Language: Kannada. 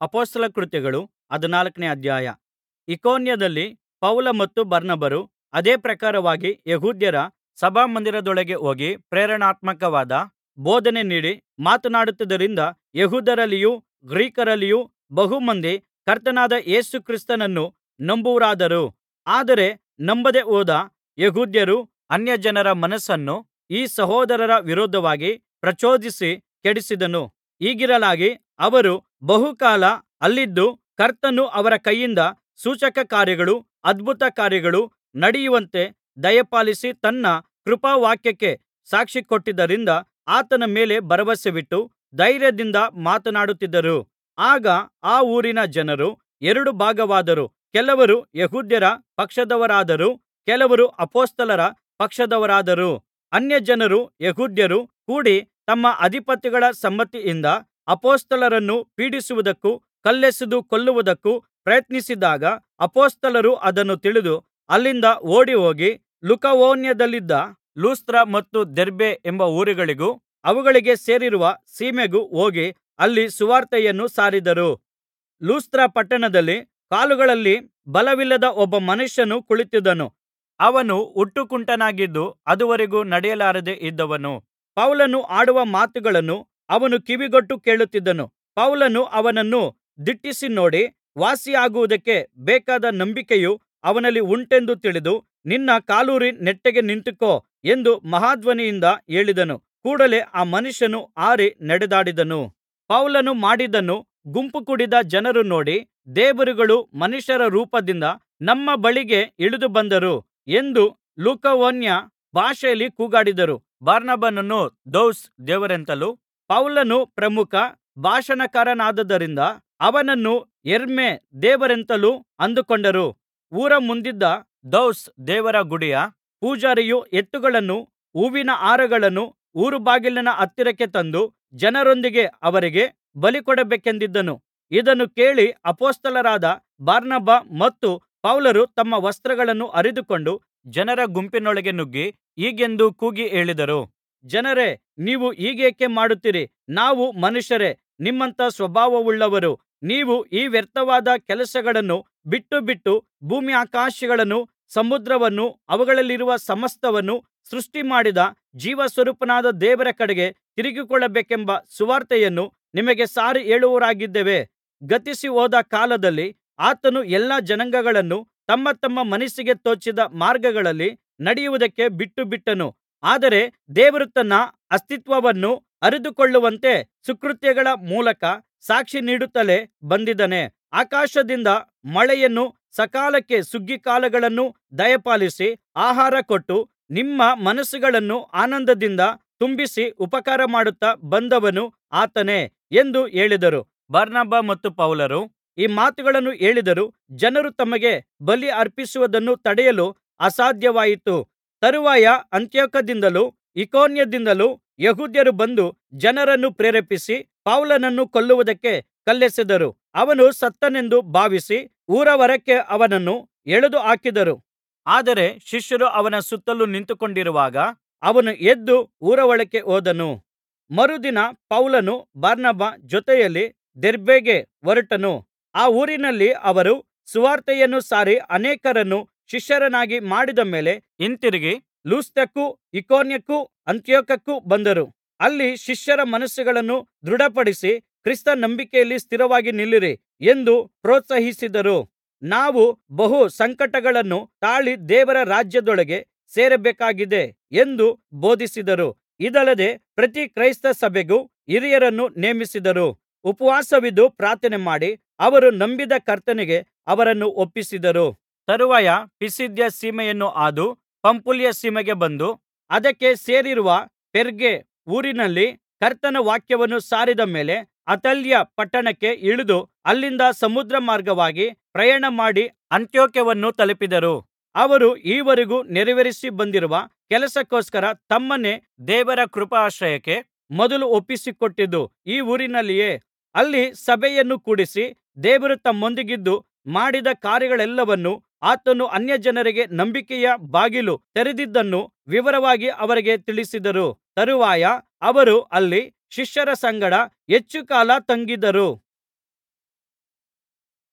ಅಪೊಸ್ತಲರ ಕೃತ್ಯಗಳು ಹದಿನಾಲ್ಕನೇ ಅಧ್ಯಾಯ ಇಕೋನ್ಯದಲ್ಲಿ ಪೌಲ ಮತ್ತು ಬಾರ್ನಬರು ಅದೇ ಪ್ರಕಾರವಾಗಿ ಯೆಹೂದ್ಯರ ಸಭಾಮಂದಿರದೊಳಗೆ ಹೋಗಿ ಪ್ರೇರಣಾತ್ಮಕವಾದ ಬೋಧನೆ ನೀಡಿ ಮಾತನಾಡುತ್ತಿದ್ದರಿಂದ ಯೆಹೂದ್ಯರಲ್ಲಿಯೂ ಗ್ರೀಕರಲ್ಲಿಯೂ ಬಹು ಮಂದಿ ಕರ್ತನಾದ ಯೇಸು ಕ್ರಿಸ್ತನನ್ನು ನಂಬುವವರಾದರು ಆದರೆ ನಂಬದೆ ಹೋದ ಯೆಹೂದ್ಯರು ಅನ್ಯಜನರ ಮನಸ್ಸನ್ನು ಈ ಸಹೋದರರ ವಿರೋಧವಾಗಿ ಪ್ರಚೋದಿಸಿ ಕೆಡಿಸಿದರು ಹೀಗಿರಲಾಗಿ ಅವರು ಬಹುಕಾಲ ಅಲ್ಲಿದ್ದು ಕರ್ತನು ಅವರ ಕೈಯಿಂದ ಸೂಚಕಕಾರ್ಯಗಳೂ ಅದ್ಭುತಕಾರ್ಯಗಳೂ ನಡೆಯುವಂತೆ ದಯಪಾಲಿಸಿ ತನ್ನ ಕೃಪಾವಾಕ್ಯಕ್ಕೆ ಸಾಕ್ಷಿಕೊಟ್ಟಿದ್ದರಿಂದ ಆತನ ಮೇಲೆ ಭರವಸವಿಟ್ಟು ಧೈರ್ಯದಿಂದ ಮಾತನಾಡುತ್ತಿದ್ದರು ಆಗ ಆ ಊರಿನ ಜನರು ಎರಡು ಭಾಗವಾದರು ಕೆಲವರು ಯೆಹೂದ್ಯರ ಪಕ್ಷದವರಾದರು ಕೆಲವರು ಅಪೊಸ್ತಲರ ಪಕ್ಷದವರಾದರು ಅನ್ಯಜನರೂ ಯೆಹೂದ್ಯರೂ ಕೂಡಿ ತಮ್ಮ ಅಧಿಪತಿಗಳ ಸಮ್ಮತಿಯಿಂದ ಅಪೊಸ್ತಲರನ್ನು ಪೀಡಿಸುವುದಕ್ಕೂ ಕಲ್ಲೆಸೆದು ಕೊಲ್ಲುವುದಕ್ಕೂ ಪ್ರಯತ್ನಿಸಿದಾಗ ಅಪೊಸ್ತಲರು ಅದನ್ನು ತಿಳಿದು ಅಲ್ಲಿಂದ ಓಡಿಹೋಗಿ ಲುಕವೋನ್ಯದಲ್ಲಿದ್ದ ಲುಸ್ತ್ರ ಮತ್ತು ದೆರ್ಬೆ ಎಂಬ ಊರುಗಳಿಗೂ ಅವುಗಳಿಗೆ ಸೇರಿರುವ ಸೀಮೆಗೂ ಹೋಗಿ ಅಲ್ಲಿ ಸುವಾರ್ತೆಯನ್ನು ಸಾರಿದರು ಲುಸ್ತ್ರ ಪಟ್ಟಣದಲ್ಲಿ ಕಾಲುಗಳಲ್ಲಿ ಬಲವಿಲ್ಲದ ಒಬ್ಬ ಮನುಷ್ಯನು ಕುಳಿತಿದ್ದನು ಅವನು ಹುಟ್ಟುಕುಂಟನಾಗಿದ್ದು ಅದುವರೆಗೂ ನಡೆಯಲಾರದೆ ಇದ್ದವನು ಪೌಲನು ಆಡುವ ಮಾತುಗಳನ್ನು ಅವನು ಕಿವಿಗೊಟ್ಟು ಕೇಳುತ್ತಿದ್ದನು ಪೌಲನು ಅವನನ್ನು ದಿಟ್ಟಿಸಿ ನೋಡಿ ವಾಸಿಯಾಗುವುದಕ್ಕೆ ಬೇಕಾದ ನಂಬಿಕೆಯು ಅವನಲ್ಲಿ ಉಂಟೆಂದು ತಿಳಿದು ನಿನ್ನ ಕಾಲೂರಿ ನೆಟ್ಟಗೆ ನಿಂತುಕೋ ಎಂದು ಮಹಾಧ್ವನಿಯಿಂದ ಹೇಳಿದನು ಕೂಡಲೆ ಆ ಮನುಷ್ಯನು ಹಾರಿ ನಡೆದಾಡಿದನು ಪೌಲನು ಮಾಡಿದ್ದನ್ನು ಗುಂಪು ಕೂಡಿದ್ದ ಜನರು ನೋಡಿ ದೇವರುಗಳು ಮನುಷ್ಯರ ರೂಪದಿಂದ ನಮ್ಮ ಬಳಿಗೆ ಇಳಿದು ಬಂದರು ಎಂದು ಲುಕವೋನ್ಯ ಭಾಷೆಯಲ್ಲಿ ಕೂಗಾಡಿದರು ಬಾರ್ನಬನನ್ನು ದ್ಯೌಸ್ ದೇವರೆಂತಲೂ ಪೌಲನು ಪ್ರಮುಖ ಭಾಷಣಕಾರನಾದ್ದರಿಂದ ಅವನನ್ನು ಹೆರ್ಮೆ ದೇವರೆಂತಲೂ ಅಂದುಕೊಂಡರು ಊರ ಮುಂದಿದ್ದ ದ್ಯೌಸ್ ದೇವರ ಗುಡಿಯ ಪೂಜಾರಿಯು ಎತ್ತುಗಳನ್ನೂ ಹೂವಿನ ಹಾರಗಳನ್ನೂ ಊರುಬಾಗಿಲಿನ ಹತ್ತಿರಕ್ಕೆ ತಂದು ಜನರೊಂದಿಗೆ ಅವರಿಗೆ ಬಲಿಕೊಡಬೇಕೆಂದಿದ್ದನು ಇದನ್ನು ಕೇಳಿ ಅಪೊಸ್ತಲರಾದ ಬಾರ್ನಬ ಮತ್ತು ಪೌಲರು ತಮ್ಮ ವಸ್ತ್ರಗಳನ್ನು ಹರಿದುಕೊಂಡು ಜನರ ಗುಂಪಿನೊಳಗೆ ನುಗ್ಗಿ ಹೀಗೆಂದು ಕೂಗಿ ಹೇಳಿದರು ಜನರೇ ನೀವು ಹೀಗೇಕೆ ಮಾಡುತ್ತೀರಿ ನಾವು ಮನುಷ್ಯರೇ ನಿಮ್ಮಂಥ ಸ್ವಭಾವವುಳ್ಳವರು ನೀವು ಈ ವ್ಯರ್ಥವಾದ ಕೆಲಸಗಳನ್ನು ಬಿಟ್ಟುಬಿಟ್ಟು ಭೂಮ್ಯಾಕಾಶಗಳನ್ನೂ ಸಮುದ್ರವನ್ನೂ ಅವುಗಳಲ್ಲಿರುವ ಸಮಸ್ತವನ್ನೂ ಸೃಷ್ಟಿಮಾಡಿದ ಜೀವಸ್ವರೂಪನಾದ ದೇವರ ಕಡೆಗೆ ತಿರುಗಿಕೊಳ್ಳಬೇಕೆಂಬ ಸುವಾರ್ತೆಯನ್ನು ನಿಮಗೆ ಸಾರಿ ಹೇಳುವವರಾಗಿದ್ದೇವೆ ಗತಿಸಿಹೋದ ಕಾಲದಲ್ಲಿ ಆತನು ಎಲ್ಲಾ ಜನಾಂಗಗಳನ್ನು ತಮ್ಮ ತಮ್ಮ ಮನಸ್ಸಿಗೆ ತೋಚಿದ ಮಾರ್ಗಗಳಲ್ಲಿ ನಡೆಯುವುದಕ್ಕೆ ಬಿಟ್ಟುಬಿಟ್ಟನು ಆದರೆ ದೇವರು ತನ್ನ ಅಸ್ತಿತ್ವವನ್ನು ಅರಿತುಕೊಳ್ಳುವಂತೆ ಸುಕೃತ್ಯಗಳ ಮೂಲಕ ಸಾಕ್ಷಿ ನೀಡುತ್ತಲೇ ಬಂದಿದ್ದಾನೆ ಆಕಾಶದಿಂದ ಮಳೆಯನ್ನೂ ಸಕಾಲಕ್ಕೆ ಸುಗ್ಗಿಕಾಲಗಳನ್ನೂ ದಯಪಾಲಿಸಿ ಆಹಾರ ಕೊಟ್ಟು ನಿಮ್ಮ ಮನಸ್ಸುಗಳನ್ನು ಆನಂದದಿಂದ ತುಂಬಿಸಿ ಉಪಕಾರಮಾಡುತ್ತಾ ಬಂದವನು ಆತನೇ ಎಂದು ಹೇಳಿದರು ಬಾರ್ನಬ ಮತ್ತು ಪೌಲರು ಈ ಮಾತುಗಳನ್ನು ಹೇಳಿದರೂ ಜನರು ತಮಗೆ ಬಲಿ ಅರ್ಪಿಸುವುದನ್ನು ತಡೆಯಲು ಅಸಾಧ್ಯವಾಯಿತು ತರುವಾಯ ಅಂತಿಯೋಕ್ಯದಿಂದಲೂ ಇಕೋನ್ಯದಿಂದಲೂ ಯೆಹೂದ್ಯರು ಬಂದು ಜನರನ್ನು ಪ್ರೇರೇಪಿಸಿ ಪೌಲನನ್ನು ಕೊಲ್ಲುವುದಕ್ಕೆ ಕಲ್ಲೆಸೆದರು ಅವನು ಸತ್ತನೆಂದು ಭಾವಿಸಿ ಊರಹೊರಕ್ಕೆ ಅವನನ್ನು ಎಳೆದು ಹಾಕಿದರು ಆದರೆ ಶಿಷ್ಯರು ಅವನ ಸುತ್ತಲು ನಿಂತುಕೊಂಡಿರುವಾಗ ಅವನು ಎದ್ದು ಊರೊಳಕ್ಕೆ ಹೋದನು ಮರುದಿನ ಪೌಲನು ಬಾರ್ನಬ ಜೊತೆಯಲ್ಲಿ ದೆರ್ಬೆಗೆ ಹೊರಟನು ಆ ಊರಿನಲ್ಲಿ ಅವರು ಸುವಾರ್ತೆಯನ್ನು ಸಾರಿ ಅನೇಕರನ್ನು ಶಿಷ್ಯರನ್ನಾಗಿ ಮಾಡಿದ ಮೇಲೆ ಹಿಂತಿರುಗಿ ಲುಸ್ತ್ರಕ್ಕೂ ಇಕೋನ್ಯಕ್ಕೂ ಅಂತಿಯೋಕ್ಯಕ್ಕೂ ಬಂದರು ಅಲ್ಲಿ ಶಿಷ್ಯರ ಮನಸ್ಸುಗಳನ್ನು ದೃಢಪಡಿಸಿ ಕ್ರಿಸ್ತ ನಂಬಿಕೆಯಲ್ಲಿ ಸ್ಥಿರವಾಗಿ ನಿಲ್ಲಿರಿ ಎಂದು ಪ್ರೋತ್ಸಾಹಿಸಿದರು ನಾವು ಬಹು ಸಂಕಟಗಳನ್ನು ತಾಳಿ ದೇವರ ರಾಜ್ಯದೊಳಗೆ ಸೇರಬೇಕಾಗಿದೆ ಎಂದು ಬೋಧಿಸಿದರು ಇದಲ್ಲದೆ ಪ್ರತಿ ಕ್ರೈಸ್ತ ಸಭೆಗೂ ಹಿರಿಯರನ್ನು ನೇಮಿಸಿದರು ಉಪವಾಸವಿದ್ದು ಪ್ರಾರ್ಥನೆಮಾಡಿ ಅವರು ನಂಬಿದ ಕರ್ತನಿಗೆ ಅವರನ್ನು ಒಪ್ಪಿಸಿದರು ತರುವಾಯ ಪಿಸಿದ್ಯ ಸೀಮೆಯನ್ನು ಹಾದು ಪಂಫುಲ್ಯ ಸೀಮೆಗೆ ಬಂದು ಅದಕ್ಕೆ ಸೇರಿರುವ ಪೆರ್ಗೆ ಊರಿನಲ್ಲಿ ಕರ್ತನ ವಾಕ್ಯವನ್ನು ಸಾರಿದ ಮೇಲೆ ಅತಲ್ಯ ಪಟ್ಟಣಕ್ಕೆ ಇಳಿದು ಅಲ್ಲಿಂದ ಸಮುದ್ರ ಮಾರ್ಗವಾಗಿ ಪ್ರಯಾಣಮಾಡಿ ಅಂತಿಯೋಕ್ಯವನ್ನು ತಲುಪಿದರು ಅವರು ಈವರೆಗೂ ನೆರವೇರಿಸಿ ಬಂದಿರುವ ಕೆಲಸಕ್ಕೋಸ್ಕರ ತಮ್ಮನ್ನೇ ದೇವರ ಕೃಪಾಶ್ರಯಕ್ಕೆ ಮೊದಲು ಒಪ್ಪಿಸಿಕೊಟ್ಟಿದ್ದು ಈ ಊರಿನಲ್ಲಿಯೇ ಅಲ್ಲಿ ಸಭೆಯನ್ನು ಕೂಡಿಸಿ ದೇವರು ತಮ್ಮೊಂದಿಗಿದ್ದು ಮಾಡಿದ ಕಾರ್ಯಗಳೆಲ್ಲವನ್ನೂ ಆತನು ಅನ್ಯಜನರಿಗೆ ನಂಬಿಕೆಯ ಬಾಗಿಲು ತೆರೆದಿದ್ದನ್ನೂ ವಿವರವಾಗಿ ಅವರಿಗೆ ತಿಳಿಸಿದರು ತರುವಾಯ ಅವರು ಅಲ್ಲಿ ಶಿಷ್ಯರ ಸಂಗಡ ಹೆಚ್ಚುಕಾಲ ತಂಗಿದ್ದರು